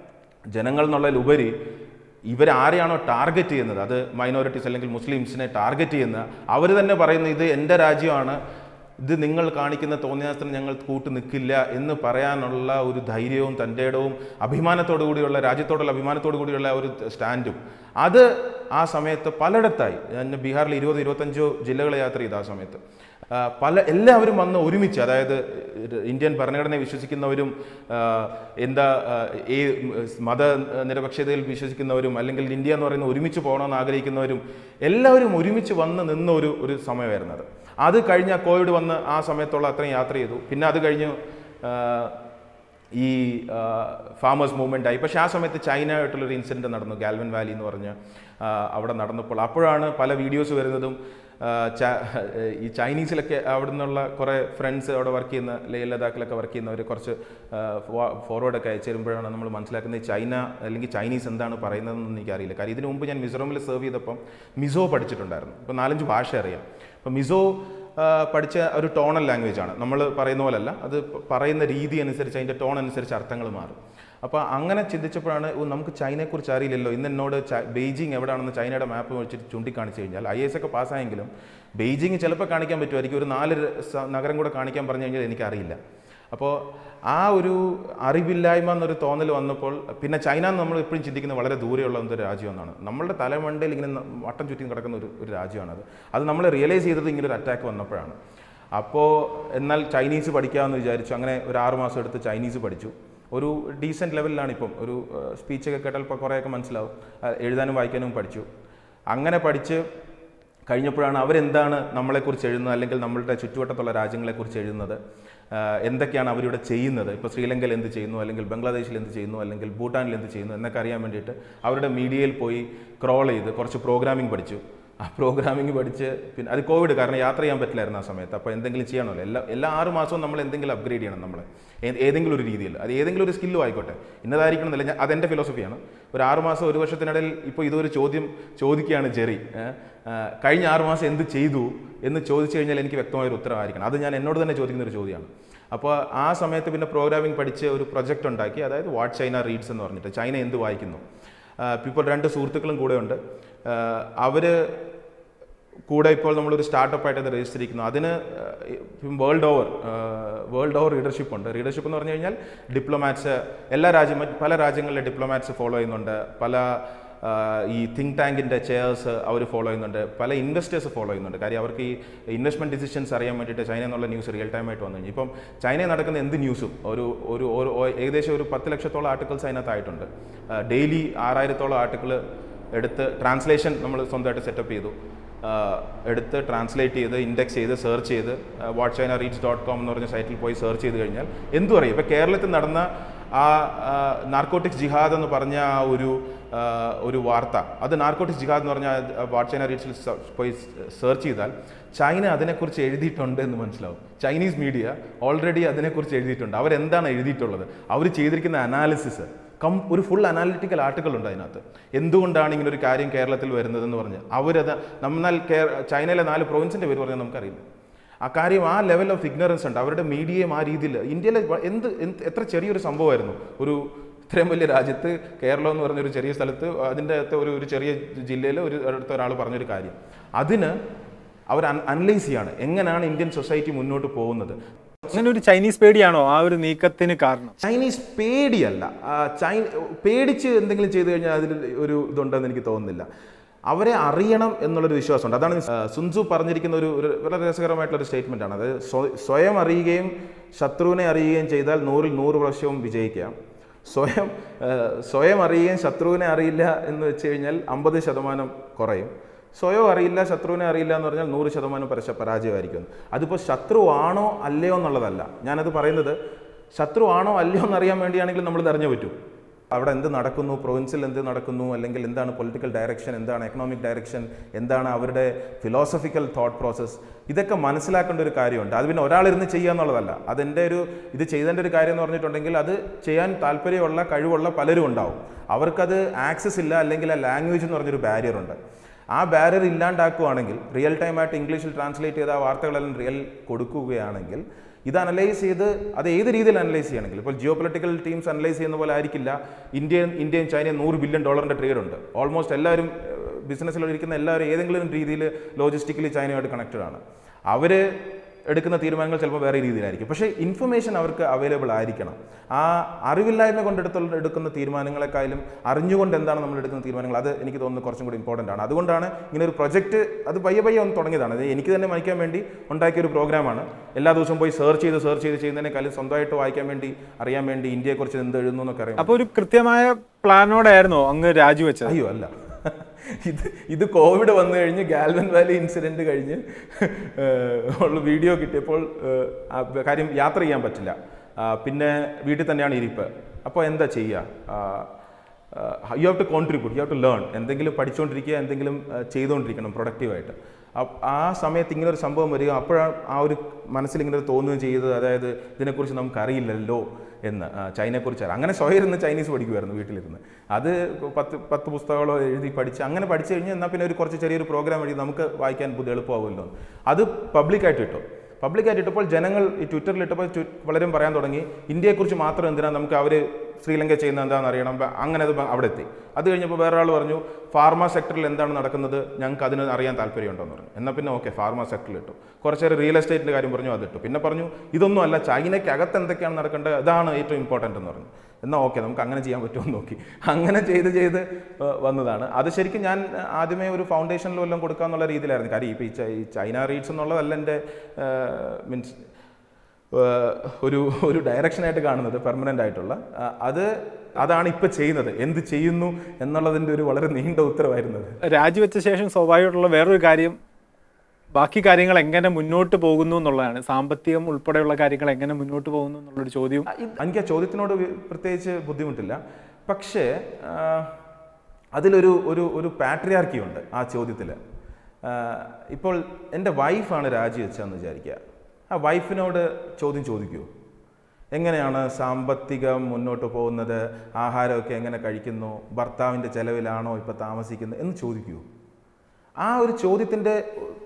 ജനങ്ങൾ എന്നുള്ളതിലുപരി ഇവരാരെയാണോ ടാർഗറ്റ് ചെയ്യുന്നത് അത് മൈനോറിറ്റീസ് അല്ലെങ്കിൽ മുസ്ലിംസിനെ ടാർഗറ്റ് ചെയ്യുന്ന അവർ തന്നെ പറയുന്നു ഇത് എൻ്റെ രാജ്യമാണ് ഇത് നിങ്ങൾ കാണിക്കുന്ന തോന്നിയാസത്തിന് ഞങ്ങൾ കൂട്ടു നിൽക്കില്ല എന്ന് പറയാനുള്ള ഒരു ധൈര്യവും തൻ്റെ ഇടവും അഭിമാനത്തോടു കൂടിയുള്ള രാജ്യത്തോടുള്ള അഭിമാനത്തോടു കൂടിയുള്ള ഒരു സ്റ്റാൻഡും അത് ആ സമയത്ത് പലയിടത്തായി ഞാൻ ബീഹാറിൽ ഇരുപത് ഇരുപത്തഞ്ചോ ജില്ലകൾ യാത്ര ചെയ്തു ആ സമയത്ത് ആ, പല എല്ലാവരും വന്ന് ഒരുമിച്ച് അതായത് ഇത് ഇന്ത്യൻ ഭരണഘടനയെ വിശ്വസിക്കുന്നവരും ആ, എന്താ ആ, ഈ മത നിരപക്ഷതയിൽ വിശ്വസിക്കുന്നവരും അല്ലെങ്കിൽ ഇന്ത്യ എന്ന് പറയുന്ന ഒരുമിച്ച് പോകണമെന്ന് ആഗ്രഹിക്കുന്നവരും എല്ലാവരും ഒരുമിച്ച് വന്ന് നിന്ന ഒരു ഒരു സമയമായിരുന്നു അത് അത് കഴിഞ്ഞ കോവിഡ് വന്ന് ആ സമയത്തുള്ള അത്രയും യാത്ര ചെയ്തു പിന്നെ അത് കഴിഞ്ഞ് ആ, ഈ ഫാമേഴ്സ് മൂവ്മെൻ്റ് ആയി പക്ഷേ ആ സമയത്ത് ചൈന ആയിട്ടുള്ളൊരു ഇൻസിഡൻറ്റ് നടന്നു ഗാൽവൻ വാലി എന്ന് പറഞ്ഞ് ആ, അവിടെ നടന്നപ്പോൾ അപ്പോഴാണ് പല വീഡിയോസ് വരുന്നതും ആ, ച- ഈ ചൈനീസിലൊക്കെ അവിടെ നിന്നുള്ള കുറേ ഫ്രണ്ട്സ് അവിടെ വർക്ക് ചെയ്യുന്ന ലേ ലഡാക്കിലൊക്കെ വർക്ക് ചെയ്യുന്നവർ കുറച്ച് ഫോർവേഡൊക്കെ അയച്ചു തരുമ്പോഴാണ് നമ്മൾ മനസ്സിലാക്കുന്നത് ഈ ചൈന അല്ലെങ്കിൽ ചൈനീസ് എന്താണ് പറയുന്നതെന്ന് എനിക്കറിയില്ല കാര്യം ഇതിനു മുമ്പ് ഞാൻ മിസോറമിൽ സെർവ് ചെയ്തപ്പം മിസോ പഠിച്ചിട്ടുണ്ടായിരുന്നു ഇപ്പോൾ നാലഞ്ച് ഭാഷ അറിയാം അപ്പോൾ മിസോ ആ, പഠിച്ച ഒരു ടോണൽ ലാംഗ്വേജ് ആണ് നമ്മൾ പറയുന്ന പോലല്ല അത് പ- പറയുന്ന രീതി അനുസരിച്ച് അതിൻ്റെ ടോൺ അനുസരിച്ച് അർത്ഥങ്ങൾ മാറും അപ്പോൾ അങ്ങനെ ചിന്തിച്ചപ്പോഴാണ് ഓ നമുക്ക് ചൈനയെക്കുറിച്ച് അറിയില്ലല്ലോ ഇന്ന് എന്നോട് ച- ബെയ്ജിങ് എവിടെയാണെന്ന് ചൈനയുടെ മാപ്പ് വെച്ചിട്ട് ചൂണ്ടിക്കാണിച്ചു കഴിഞ്ഞാൽ ഐ എസ് ഒക്കെ പാസ്സായെങ്കിലും ബെയ്ജിങ് ചിലപ്പോൾ കാണിക്കാൻ പറ്റുമായിരിക്കും ഒരു നാല് ര- സ- നഗരം കൂടെ കാണിക്കാൻ പറഞ്ഞു കഴിഞ്ഞാൽ എനിക്കറിയില്ല അപ്പോൾ ആ ഒരു അറിവില്ലായ്മ എന്നൊരു തോന്നൽ വന്നപ്പോൾ പിന്നെ ചൈന എന്ന് നമ്മൾ എപ്പോഴും ചിന്തിക്കുന്നത് വളരെ ദൂരെയുള്ള എന്തൊരു രാജ്യമെന്നാണ് നമ്മളുടെ തലമണ്ടയിൽ ഇങ്ങനെ ന- വട്ടം ചുറ്റി കിടക്കുന്ന ഒരു ഒരു രാജ്യമാണത് അത് നമ്മൾ റിയലൈസ് ചെയ്തത് ഇങ്ങനെ ഒരു അറ്റാക്ക് വന്നപ്പോഴാണ് അപ്പോൾ എന്നാൽ ചൈനീസ് പഠിക്കാമെന്ന് വിചാരിച്ചു അങ്ങനെ ഒരു ആറ് മാസം എടുത്ത് ചൈനീസ് പഠിച്ചു ഒരു ഡീസൻറ്റ് ലെവലിലാണ് ഇപ്പം ഒരു സ്പീച്ചൊക്കെ കേട്ടാൽ ഇപ്പോൾ കുറേയൊക്കെ മനസ്സിലാവും ആ, എഴുതാനും വായിക്കാനും പഠിച്ചു അങ്ങനെ പഠിച്ച് കഴിഞ്ഞപ്പോഴാണ് അവരെന്താണ് നമ്മളെക്കുറിച്ച് എഴുതുന്നത് അല്ലെങ്കിൽ നമ്മളുടെ ചുറ്റുവട്ടത്തുള്ള രാജ്യങ്ങളെക്കുറിച്ച് എഴുതുന്നത് ആ, എന്തൊക്കെയാണ് അവരിവിടെ ചെയ്യുന്നത് ഇപ്പോൾ ശ്രീലങ്കയിൽ എന്ത് ചെയ്യുന്നു അല്ലെങ്കിൽ ബംഗ്ലാദേശിൽ എന്ത് ചെയ്യുന്നു അല്ലെങ്കിൽ ഭൂട്ടാനിൽ എന്ത് ചെയ്യുന്നു എന്നൊക്കെ അറിയാൻ വേണ്ടിയിട്ട് അവരുടെ മീഡിയയിൽ പോയി ക്രോൾ ചെയ്ത് കുറച്ച് പ്രോഗ്രാമിംഗ് പഠിച്ചു ആ പ്രോഗ്രാമിംഗ് പഠിച്ച് പിന്നെ അത് കോവിഡ് കാരണം യാത്ര ചെയ്യാൻ പറ്റില്ലായിരുന്നു ആ സമയത്ത് അപ്പോൾ എന്തെങ്കിലും ചെയ്യണമല്ലോ എല്ലാ എല്ലാ ആറ് മാസവും നമ്മൾ എന്തെങ്കിലും അപ്ഗ്രേഡ് ചെയ്യണം നമ്മൾ ഏ- ഏതെങ്കിലും ഒരു രീതിയിൽ അത് ഏതെങ്കിലും ഒരു സ്കില്ലും ആയിക്കോട്ടെ ഇന്നതായിരിക്കണം എന്നില്ല ഞാൻ അതെൻ്റെ ഫിലോസഫിയാണ് ഒരു ആറ് മാസം ഒരു വർഷത്തിനിടയിൽ ഇപ്പോൾ ഇതൊരു ചോദ്യം ചോദിക്കുകയാണ് ജെറി ഏ, ആ, കഴിഞ്ഞ ആറ് മാസം എന്ത് ചെയ്തു എന്ന് ചോദിച്ചു കഴിഞ്ഞാൽ എനിക്ക് വ്യക്തമായൊരു ഉത്തരവായിരിക്കണം അത് ഞാൻ എന്നോട് തന്നെ ചോദിക്കുന്ന ഒരു ചോദ്യമാണ് അപ്പോൾ ആ സമയത്ത് പിന്നെ പ്രോഗ്രാമിംഗ് പഠിച്ച് ഒരു പ്രൊജക്റ്റ് ഉണ്ടാക്കി അതായത് വാട്ട് ചൈന റീഡ്സ് എന്ന് പറഞ്ഞിട്ട് ചൈന എന്ത് വായിക്കുന്നു ഇപ്പോൾ രണ്ട് സുഹൃത്തുക്കളും കൂടെ ഉണ്ട് അവർ കൂടെ ഇപ്പോൾ നമ്മളൊരു സ്റ്റാർട്ടപ്പായിട്ട് അത് രജിസ്റ്റർ ചെയ്യിക്കുന്നു അതിന് world over world over leadership ഉണ്ട് ലീഡർഷിപ്പ് എന്ന് പറഞ്ഞു കഴിഞ്ഞാൽ ഡിപ്ലോമാറ്റ്സ് എല്ലാ രാജ്യം മറ്റ് പല രാജ്യങ്ങളിലെ ഡിപ്ലോമാറ്റ്സ് ഫോളോ ചെയ്യുന്നുണ്ട് പല ആ, ഈ തിങ്ക് ടാങ്കിൻ്റെ ചെയർസ് അവർ ഫോളോ ചെയ്യുന്നുണ്ട് പല ഇൻവെസ്റ്റേഴ്സ് ഫോളോ ചെയ്യുന്നുണ്ട് കാര്യം അവർക്ക് ഈ ഇൻവെസ്റ്റ്മെൻറ്റ് ഡിസിഷൻസ് അറിയാൻ വേണ്ടിയിട്ട് ചൈന എന്നുള്ള ന്യൂസ് റിയൽ ടൈമായിട്ട് വന്നു കഴിഞ്ഞു ഇപ്പം ചൈനയിൽ നടക്കുന്ന എന്ത് ന്യൂസും ഒരു ഒരു ഒരു ഏകദേശം ഒരു പത്ത് ലക്ഷത്തോളം ആർട്ടിക്കിൾസ് അതിനകത്തായിട്ടുണ്ട് ഡെയിലി ആറായിരത്തോളം ആർട്ടിക്കിൾ എടുത്ത് ട്രാൻസ്ലേഷൻ നമ്മൾ സ്വന്തമായിട്ട് സെറ്റപ്പ് ചെയ്തു ആഹ് എടുത്ത് ട്രാൻസ്ലേറ്റ് ചെയ്ത് ഇൻഡെക്സ് ചെയ്ത് സെർച്ച് ചെയ്ത് what China reach dot com എന്ന് പറഞ്ഞ സൈറ്റിൽ പോയി സെർച്ച് ചെയ്ത് കഴിഞ്ഞാൽ എന്തു പറയും ഇപ്പോൾ കേരളത്തിൽ നടന്ന ആ നാർക്കോട്ടിക്സ് ജിഹാദ് എന്ന് പറഞ്ഞ ആ ഒരു ആഹ് ഒരു വാർത്ത അത് നാർക്കോട്ടിക്സ് ജിഹാദ് എന്ന് പറഞ്ഞ വാട്ട് ചൈന റീച്ചിൽ പോയി സെർച്ച് ചെയ്താൽ ചൈന അതിനെക്കുറിച്ച് എഴുതിയിട്ടുണ്ട് എന്ന് മനസ്സിലാവും ചൈനീസ് മീഡിയ ഓൾറെഡി അതിനെക്കുറിച്ച് എഴുതിയിട്ടുണ്ട് അവരെന്താണ് എഴുതിയിട്ടുള്ളത് അവർ ചെയ്തിരിക്കുന്ന അനാലിസിസ് കം ഒരു ഫുൾ അനാലിറ്റിക്കൽ ആർട്ടിക്കിൾ ഉണ്ട് അതിനകത്ത് എന്തുകൊണ്ടാണ് ഇങ്ങനെ ഒരു കാര്യം കേരളത്തിൽ വരുന്നതെന്ന് പറഞ്ഞ് അവരത് നമ്മൾ ചൈനയിലെ നാല് പ്രൊവിൻസിൻ്റെ പേര് പറഞ്ഞാൽ നമുക്കറിയില്ല ആ കാര്യം ആ ലെവൽ ഓഫ് ഇഗ്നറൻസ് ഉണ്ട് അവരുടെ മീഡിയയും ആ രീതിയിൽ ഇന്ത്യയിലെ വ- എന്ത് എന്ത് എത്ര ചെറിയൊരു സംഭവമായിരുന്നു ഒരു ഇത്രയും വലിയ രാജ്യത്ത് കേരളം എന്ന് പറഞ്ഞൊരു ചെറിയ സ്ഥലത്ത് അതിൻ്റെ അകത്ത് ഒരു ഒരു ചെറിയ ജില്ലയിൽ ഒരു അടുത്ത ഒരാൾ പറഞ്ഞൊരു കാര്യം അതിന് അവർ അനലൈസ് ചെയ്യാണ് എങ്ങനെയാണ് ഇന്ത്യൻ സൊസൈറ്റി മുന്നോട്ട് പോകുന്നത് അങ്ങനെ ഒരു ചൈനീസ് പേടിയാണോ ആ ഒരു നീക്കത്തിന് കാരണം ചൈനീസ് പേടിയല്ല ആ, ചൈ പേടിച്ച് എന്തെങ്കിലും ചെയ്തു കഴിഞ്ഞാൽ അതിൽ ഒരു ഇതുണ്ടെന്ന് എനിക്ക് തോന്നുന്നില്ല അവരെ അറിയണം എന്നുള്ളൊരു വിശ്വാസമുണ്ട് അതാണ് ആ, സുൻസു പറഞ്ഞിരിക്കുന്ന ഒരു ഒരു വളരെ രസകരമായിട്ടുള്ള ഒരു സ്റ്റേറ്റ്മെൻ്റ് ആണ് അതായത് സ്വ- സ്വയം അറിയുകയും ശത്രുവിനെ അറിയുകയും ചെയ്താൽ നൂറിൽ നൂറ് പ്രാവശ്യവും വിജയിക്കാം സ്വയം ആ, സ്വയം അറിയുകയും ശത്രുവിനെ അറിയില്ല എന്ന് വെച്ച് കഴിഞ്ഞാൽ അമ്പത് ശതമാനം കുറയും സ്വയം അറിയില്ല ശത്രുവിനെ അറിയില്ല എന്ന് പറഞ്ഞാൽ നൂറ് ശതമാനം പരശ പരാജയമായിരിക്കും അതിപ്പോൾ ശത്രു ആണോ അല്ലയോ എന്നുള്ളതല്ല ഞാനത് പറയുന്നത് ശത്രു ആണോ അല്ലയോ എന്നറിയാൻ വേണ്ടിയാണെങ്കിൽ നമ്മൾ അറിഞ്ഞു പറ്റൂ അവിടെ എന്ത് നടക്കുന്നു പ്രൊവിൻസിൽ എന്ത് നടക്കുന്നു അല്ലെങ്കിൽ എന്താണ് പൊളിറ്റിക്കൽ ഡയറക്ഷൻ എന്താണ് എക്കണോമിക് ഡയറക്ഷൻ എന്താണ് അവരുടെ ഫിലോസഫിക്കൽ തോട്ട് പ്രോസസ്സ് ഇതൊക്കെ മനസ്സിലാക്കേണ്ട ഒരു കാര്യമുണ്ട് അത് പിന്നെ ഒരാളിരുന്ന് ചെയ്യുക എന്നുള്ളതല്ല അതെൻ്റെ ഒരു ഇത് ചെയ്തതിൻ്റെ ഒരു കാര്യം എന്ന് പറഞ്ഞിട്ടുണ്ടെങ്കിൽ അത് ചെയ്യാൻ താല്പര്യമുള്ള കഴിവുള്ള പലരും ഉണ്ടാവും അവർക്കത് ആക്സസ് ഇല്ല അല്ലെങ്കിൽ ആ ലാംഗ്വേജ് എന്ന് പറഞ്ഞൊരു ബാരിയർ ഉണ്ട് ആ ബാരിയർ ഇല്ലാണ്ടാക്കുകയാണെങ്കിൽ റിയൽ ടൈമായിട്ട് ഇംഗ്ലീഷിൽ ട്രാൻസ്ലേറ്റ് ചെയ്ത ആ വാർത്തകളെല്ലാം റിയൽ കൊടുക്കുകയാണെങ്കിൽ ഇത് അനലൈസ് ചെയ്ത് അത് ഏത് രീതിയിൽ അനലൈസ് ചെയ്യണമെങ്കിൽ ഇപ്പോൾ ജിയോ പൊളിറ്റിക്കൽ ടീംസ് അനലൈസ് ചെയ്യുന്ന പോലെ ആയിരിക്കില്ല ഇന്ത്യയും ഇന്ത്യയും ചൈനയും നൂറ് ബില്യൺ ഡോളറിൻ്റെ ട്രേഡ് ഉണ്ട് ഓൾമോസ്റ്റ് എല്ലാവരും ബിസിനസ്സിൽ ഇരിക്കുന്ന എല്ലാവരും ഏതെങ്കിലും രീതിയിൽ ലോജിസ്റ്റിക്കലി ചൈനയുമായിട്ട് കണക്റ്റഡ് ആണ് അവർ എടുക്കുന്ന തീരുമാനങ്ങൾ ചിലപ്പോൾ വേറെ രീതിയിലായിരിക്കും പക്ഷേ ഇൻഫർമേഷൻ അവർക്ക് അവൈലബിൾ ആയിരിക്കണം ആ അറിവില്ലായ്മ കൊണ്ട് എടുത്തുള്ള എടുക്കുന്ന തീരുമാനങ്ങളെക്കാളും അറിഞ്ഞുകൊണ്ട് എന്താണ് നമ്മൾ എടുക്കുന്ന തീരുമാനങ്ങൾ അത് എനിക്ക് തോന്നുന്നു കുറച്ചും കൂടി ഇമ്പോർട്ടൻ്റ് ആണ് അതുകൊണ്ടാണ് ഇങ്ങനെ ഒരു പ്രൊജക്റ്റ് അത് പയ്യെ പയ്യെ ഒന്ന് തുടങ്ങിയതാണ് അത് എനിക്ക് തന്നെ വായിക്കാൻ വേണ്ടി ഉണ്ടാക്കിയ ഒരു പ്രോഗ്രാമാണ് എല്ലാ ദിവസവും പോയി സെർച്ച് ചെയ്ത് സെർച്ച് ചെയ്ത് ചെയ്യുന്നതിനേക്കാളും സ്വന്തമായിട്ട് വായിക്കാൻ വേണ്ടി അറിയാൻ വേണ്ടി ഇന്ത്യയെക്കുറിച്ച് എന്ത് എഴുതുന്നു എന്നൊക്കെ അറിയാം അപ്പൊ ഒരു കൃത്യമായ പ്ലാനോടായിരുന്നോ അങ്ങ് രാജിവെച്ചത് അയ്യോ അല്ല ഇത് ഇത് കോവിഡ് വന്നു കഴിഞ്ഞ് ഗാൽവൻ വാലി ഇൻസിഡന്റ് കഴിഞ്ഞ് ഏഹ്, ഉള്ള വീഡിയോ കിട്ടിയപ്പോൾ ഏഹ്, ആ കാര്യം യാത്ര ചെയ്യാൻ പറ്റില്ല ആ, പിന്നെ വീട്ടിൽ തന്നെയാണ് ഇരിപ്പ് അപ്പോൾ എന്താ ചെയ്യുക you have to contribute you have to learn എന്തെങ്കിലും പഠിച്ചുകൊണ്ടിരിക്കുക എന്തെങ്കിലും ആ, ചെയ്തുകൊണ്ടിരിക്കണം പ്രൊഡക്റ്റീവായിട്ട് അപ്പ് ആ സമയത്ത് ഇങ്ങനെ ഒരു സംഭവം വരിക അപ്പോഴാണ് ആ ഒരു മനസ്സിൽ ഇങ്ങനെ ഒരു തോന്നുകയും ചെയ്തത് അതായത് ഇതിനെക്കുറിച്ച് നമുക്ക് അറിയില്ലല്ലോ എന്ന് ആ, ചൈനയെക്കുറിച്ച് അറിയാം അങ്ങനെ സ്വയം ഇരുന്ന് ചൈനീസ് പഠിക്കുമായിരുന്നു വീട്ടിലിരുന്ന് അത് പത്ത് പത്ത് പുസ്തകങ്ങളോ എഴുതി പഠിച്ച് അങ്ങനെ പഠിച്ചു കഴിഞ്ഞ് എന്നാൽ പിന്നെ ഒരു കുറച്ച് ചെറിയൊരു പ്രോഗ്രാം എഴുതി നമുക്ക് വായിക്കാൻ പുതിയ എളുപ്പമാകുമല്ലോ എന്ന്. അത് പബ്ലിക്കായിട്ട് ഇട്ടു പബ്ലിക്കായിട്ട് ഇട്ടപ്പോൾ ജനങ്ങൾ ഈ ട്വിറ്ററിൽ ഇട്ടപ്പോൾ ട്വി- പലരും പറയാൻ തുടങ്ങി ഇന്ത്യയെക്കുറിച്ച് മാത്രം എന്തിനാണ് നമുക്ക് അവർ ശ്രീലങ്ക ചെയ്യുന്ന എന്താണെന്ന് അറിയണം ബ- അങ്ങനെ അത് ബ- അവിടെ എത്തി അത് കഴിഞ്ഞപ്പോൾ വേറെ ആൾ പറഞ്ഞു ഫാർമ സെക്ടറിൽ എന്താണ് നടക്കുന്നത് ഞങ്ങൾക്ക് അതിന് അറിയാൻ താല്പര്യമുണ്ടെന്ന് പറഞ്ഞു എന്നാൽ പിന്നെ ഓക്കെ ഫാർമ സെക്ടറിൽ ഇട്ടു കുറച്ചേരം റിയൽ എസ്റ്റേറ്റിൻ്റെ കാര്യം പറഞ്ഞു അതിട്ടു പിന്നെ പറഞ്ഞു ഇതൊന്നും അല്ല ചൈനയ്ക്കകത്ത് എന്തൊക്കെയാണ് നടക്കേണ്ടത് ഇതാണ് ഏറ്റവും ഇമ്പോർട്ടൻ്റ് എന്ന് പറഞ്ഞു എന്നാൽ ഓക്കെ നമുക്ക് അങ്ങനെ ചെയ്യാൻ പറ്റുമോ എന്ന് നോക്കി അങ്ങനെ ചെയ്ത് ചെയ്ത് ഏഹ്, വന്നതാണ് അത് ശരിക്കും ഞാൻ ഏഹ്, ആദ്യമേ ഒരു ഫൗണ്ടേഷനിൽ വല്ലതും കൊടുക്കാന്നുള്ള രീതിയിലായിരുന്നു കാര്യം ഇപ്പോൾ ഈ ചൈ- ഈ ചൈന റീഡ്സ് എന്നുള്ളതല്ല എൻ്റെ മീൻസ് ഒരു ഒരു ഡയറക്ഷനായിട്ട് കാണുന്നത് പെർമനൻ്റ് ആയിട്ടുള്ള ആ, അത് അതാണ് ഇപ്പം ചെയ്യുന്നത് എന്ത് ചെയ്യുന്നു എന്നുള്ളതിൻ്റെ ഒരു വളരെ നീണ്ട ഉത്തരവായിരുന്നത് രാജിവെച്ച ശേഷം സ്വാഭാവികമായിട്ടുള്ള വേറൊരു കാര്യം ബാക്കി കാര്യങ്ങൾ എങ്ങനെ മുന്നോട്ട് പോകുന്നു എന്നുള്ളതാണ് സാമ്പത്തികം ഉൾപ്പെടെയുള്ള കാര്യങ്ങൾ എങ്ങനെ മുന്നോട്ട് പോകുന്നു എന്നുള്ളൊരു ചോദ്യവും എനിക്ക് ആ ചോദ്യത്തിനോട് വി- പ്രത്യേകിച്ച് ബുദ്ധിമുട്ടില്ല പക്ഷേ ആ, അതിലൊരു ഒരു ഒരു പാട്രിയാർക്കി ഉണ്ട് ആ ചോദ്യത്തിൽ ഇപ്പോൾ എൻ്റെ വൈഫാണ് രാജിവെച്ചതെന്ന് വിചാരിക്കുക ആ വൈഫിനോട് ചോദ്യം ചോദിക്കുമോ എങ്ങനെയാണ് സാമ്പത്തികം മുന്നോട്ട് പോകുന്നത് ആഹാരമൊക്കെ എങ്ങനെ കഴിക്കുന്നു ഭർത്താവിൻ്റെ ചെലവിലാണോ ഇപ്പോൾ താമസിക്കുന്നത് എന്ന് ചോദിക്കുമോ ആ ഒരു ചോദ്യത്തിൻ്റെ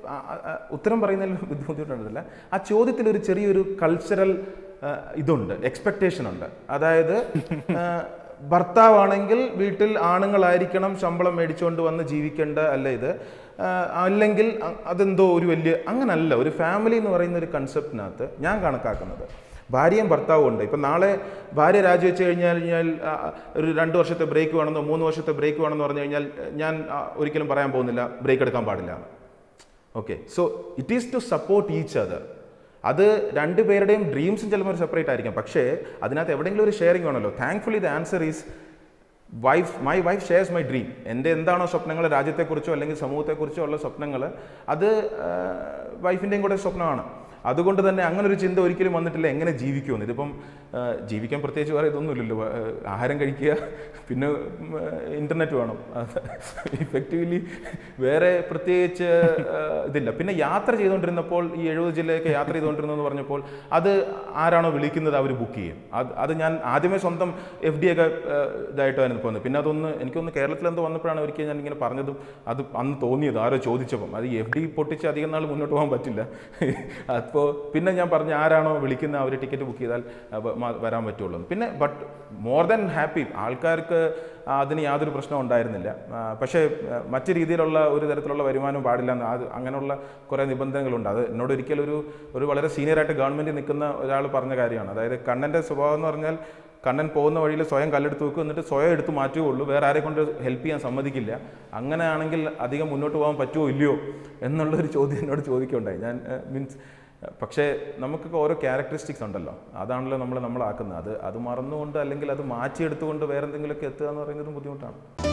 ഉത്തരം പറയുന്നതിൽ ബുദ്ധിമുട്ടുണ്ടല്ല ആ ചോദ്യത്തിൽ ഒരു ചെറിയൊരു കൾച്ചറൽ ഇതുണ്ട് എക്സ്പെക്റ്റേഷൻ ഉണ്ട് അതായത് ആ, ഭർത്താവാണെങ്കിൽ വീട്ടിൽ ആണുങ്ങളായിരിക്കണം ശമ്പളം മേടിച്ചുകൊണ്ട് വന്ന് ജീവിക്കേണ്ട അല്ല ഇത് ആ, അല്ലെങ്കിൽ അ- അതെന്തോ ഒരു വലിയ അങ്ങനല്ല ഒരു ഫാമിലി എന്ന് പറയുന്ന ഒരു കൺസെപ്റ്റിനകത്ത് ഞാൻ കണക്കാക്കുന്നത് ഭാര്യയും ഭർത്താവും ഉണ്ട് ഇപ്പം നാളെ ഭാര്യ രാജിവെച്ച് കഴിഞ്ഞാൽ കഴിഞ്ഞാൽ ആ, ഒരു രണ്ട് വർഷത്തെ ബ്രേക്ക് വേണമെന്നോ മൂന്ന് വർഷത്തെ ബ്രേക്ക് വേണമെന്ന് പറഞ്ഞു കഴിഞ്ഞാൽ ഞാൻ ആ, ഒരിക്കലും പറയാൻ പോകുന്നില്ല ബ്രേക്ക് എടുക്കാൻ പാടില്ല okay so it is to support each other അത് രണ്ടുപേരുടെയും ഡ്രീംസും ചിലപ്പോൾ സെപ്പറേറ്റ് ആയിരിക്കും പക്ഷേ അതിനകത്ത് എവിടെയെങ്കിലും ഒരു ഷെയറിംഗ് വേണമല്ലോ thankfully the answer is wife my wife shares my dream എൻ്റെ എന്താണോ സ്വപ്നങ്ങൾ രാജ്യത്തെക്കുറിച്ചോ അല്ലെങ്കിൽ സമൂഹത്തെക്കുറിച്ചോ ഉള്ള സ്വപ്നങ്ങൾ അത് വൈഫിൻ്റെയും കൂടെ സ്വപ്നമാണ് അതുകൊണ്ട് തന്നെ അങ്ങനെ ഒരു ചിന്ത ഒരിക്കലും വന്നിട്ടില്ല എങ്ങനെ ജീവിക്കുമെന്ന് ഇതിപ്പം ആ, ജീവിക്കാൻ പ്രത്യേകിച്ച് വേറെ ഇതൊന്നുമില്ലല്ലോ ആ, ആഹാരം കഴിക്കുക പിന്നെ ഇൻ്റർനെറ്റ് വേണം ഇഫക്റ്റീവ്ലി വേറെ പ്രത്യേകിച്ച് ആ, ഇതില്ല പിന്നെ യാത്ര ചെയ്തുകൊണ്ടിരുന്നപ്പോൾ ഈ എഴുപത് ജില്ലയൊക്കെ യാത്ര ചെയ്തുകൊണ്ടിരുന്നെന്ന് പറഞ്ഞപ്പോൾ അത് ആരാണോ വിളിക്കുന്നത് അവർ ബുക്ക് ചെയ്യും അത് അത് ഞാൻ ആദ്യമേ സ്വന്തം എഫ് ഡി ഒക്കെ ആ, ഇതായിട്ടായിരുന്നു പോകുന്നത് പിന്നെ അതൊന്ന് എനിക്കൊന്ന് കേരളത്തിൽ എന്തോ വന്നപ്പോഴാണ് ഒരിക്കൽ ഞാൻ ഇങ്ങനെ പറഞ്ഞതും അത് അന്ന് തോന്നിയത് ആരോ ചോദിച്ചപ്പം അത് എഫ് ഡി പൊട്ടിച്ച് അധികം നാൾ മുന്നോട്ട് പോകാൻ പറ്റില്ല അപ്പോൾ പിന്നെ ഞാൻ പറഞ്ഞു ആരാണോ വിളിക്കുന്ന അവർ ടിക്കറ്റ് ബുക്ക് ചെയ്താൽ ആ, വ- മ- വരാൻ പറ്റുള്ളൂ എന്ന്. പിന്നെ ബട്ട് മോർ ദാൻ ഹാപ്പി ആൾക്കാർക്ക് ആ, അതിന് യാതൊരു പ്രശ്നവും ഉണ്ടായിരുന്നില്ല ആ, പക്ഷേ ആ, മറ്റു രീതിയിലുള്ള ഒരു തരത്തിലുള്ള വരുമാനം പാടില്ല എന്ന് അത് അങ്ങനെയുള്ള കുറേ നിബന്ധനകളുണ്ട് അത് എന്നോട് ഒരിക്കലും ഒരു ഒരു വളരെ സീനിയറായിട്ട് ഗവൺമെൻറ് നിൽക്കുന്ന ഒരാൾ പറഞ്ഞ കാര്യമാണ് അതായത് കണ്ണൻ്റെ സ്വഭാവം എന്ന് പറഞ്ഞാൽ കണ്ണൻ പോകുന്ന വഴിയിൽ സ്വയം കല്ലെടുത്ത് വെക്കും എന്നിട്ട് സ്വയം എടുത്ത് മാറ്റുകയുള്ളൂ വേറെ ആരെ കൊണ്ട് ഹെൽപ്പ് ചെയ്യാൻ സമ്മതിക്കില്ല അങ്ങനെയാണെങ്കിൽ അധികം മുന്നോട്ട് പോകാൻ പറ്റുമോ ഇല്ലയോ എന്നുള്ളൊരു ചോദ്യം എന്നോട് ചോദിക്കുകയുണ്ടായി ഞാൻ മീൻസ് പക്ഷേ നമുക്കൊക്കെ ഓരോ ക്യാരക്ടറിസ്റ്റിക്സ് ഉണ്ടല്ലോ അതാണല്ലോ നമ്മൾ നമ്മളാക്കുന്നത് അത് അത് മറന്നുകൊണ്ട് അല്ലെങ്കിൽ അത് മാറ്റിയെടുത്തുകൊണ്ട് വേറെ എന്തെങ്കിലുമൊക്കെ എത്തുക എന്ന് പറയുന്നതും ബുദ്ധിമുട്ടാണ്